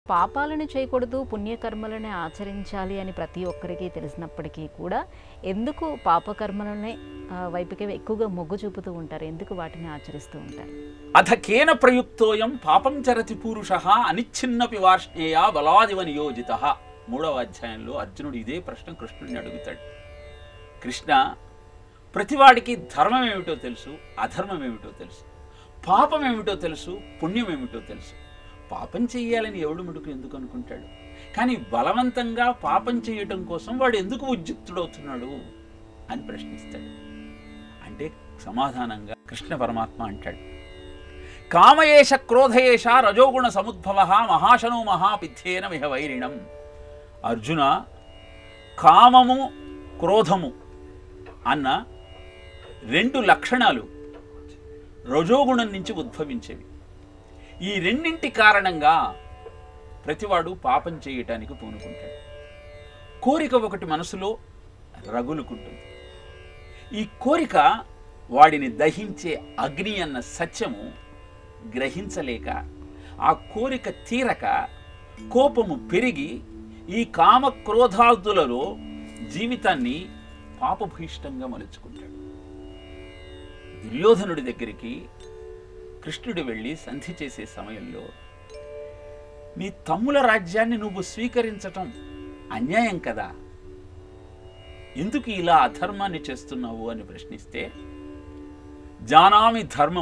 పాపాలను చేయకూడదు పుణ్యకర్మలనే ఆచరించాలి అని ప్రతి ఒక్కరికి తెలిసినప్పటికీ కూడా ఎందుకు పాపకర్మలనే ఆ, వైపుకే ఎక్కువగా మొగ్గు చూపుతూ ఉంటారు ఎందుకు వాటిని ఆచరిస్తూ ఉంటారు అథ కేన ప్రయుక్తోయం పాపం చరతి పూరుష అనిచ్ఛిన్నపి వార్ష్ణేయ బలాదివ నియోజిత మూడవ అధ్యాయంలో అర్జునుడు ఇదే ప్రశ్న కృష్ణుడిని అడుగుతాడు కృష్ణ ప్రతివాడికి ధర్మం ఏమిటో తెలుసు అధర్మం ఏమిటో తెలుసు పాపం ఏమిటో తెలుసు పుణ్యం ఏమిటో తెలుసు పాపం చెయ్యాలని ఎవడు ముడుకు ఎందుకు అనుకుంటాడు కానీ బలవంతంగా పాపం చేయటం కోసం వాడు ఎందుకు ఉద్యుక్తుడవుతున్నాడు అని ప్రశ్నిస్తాడు అంటే సమాధానంగా కృష్ణ పరమాత్మ అంటాడు కామయేష క్రోధయేష రజోగుణ సముద్భవ మహాశనో మహాపిథ్యేన మిహ వైరిణం అర్జున కామము క్రోధము అన్న రెండు లక్షణాలు రజోగుణం నుంచి ఉద్భవించేవి ఈ రెండింటి కారణంగా ప్రతివాడు పాపం చేయటానికి పూనుకుంటాడు కోరిక ఒకటి మనసులో రగులుకుంటుంది ఈ కోరిక వాడిని దహించే అగ్ని అన్న సత్యము గ్రహించలేక ఆ కోరిక తీరక కోపము పెరిగి ఈ కామ క్రోధాదులలో జీవితాన్ని పాపభూయిష్టంగా మలుచుకుంటాడు దుర్యోధనుడి దగ్గరికి కృష్ణుడు వెళ్ళి సంధి చేసే సమయంలో నీ తమ్ముల రాజ్యాన్ని నువ్వు స్వీకరించటం అన్యాయం కదా ఎందుకు ఇలా అధర్మాన్ని చేస్తున్నావు అని ప్రశ్నిస్తే జానామి ధర్మం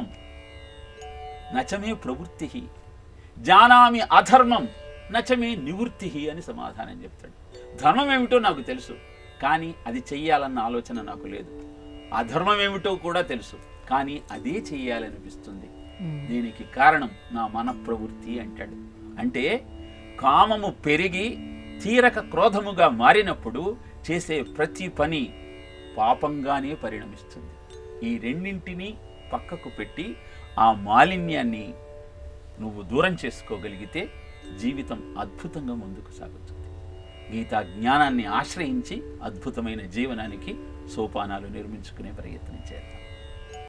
నచమే ప్రవృత్తి జానామి అధర్మం నచమే నివృత్తి అని సమాధానం చెప్తాడు ధర్మం ఏమిటో నాకు తెలుసు కానీ అది చెయ్యాలన్న ఆలోచన నాకు లేదు అధర్మం ఏమిటో కూడా తెలుసు కానీ అదే చెయ్యాలనిపిస్తుంది దీనికి కారణం నా మన ప్రవృత్తి అంటాడు అంటే కామము పెరిగి తీరక క్రోధముగా మారినప్పుడు చేసే ప్రతి పని పాపంగానే పరిణమిస్తుంది ఈ రెండింటినీ పక్కకు పెట్టి ఆ మాలిన్యాన్ని నువ్వు దూరం చేసుకోగలిగితే జీవితం అద్భుతంగా ముందుకు సాగుతుంది గీతా జ్ఞానాన్ని ఆశ్రయించి అద్భుతమైన జీవనానికి సోపానాలు నిర్మించుకునే ప్రయత్నం చేద్దాం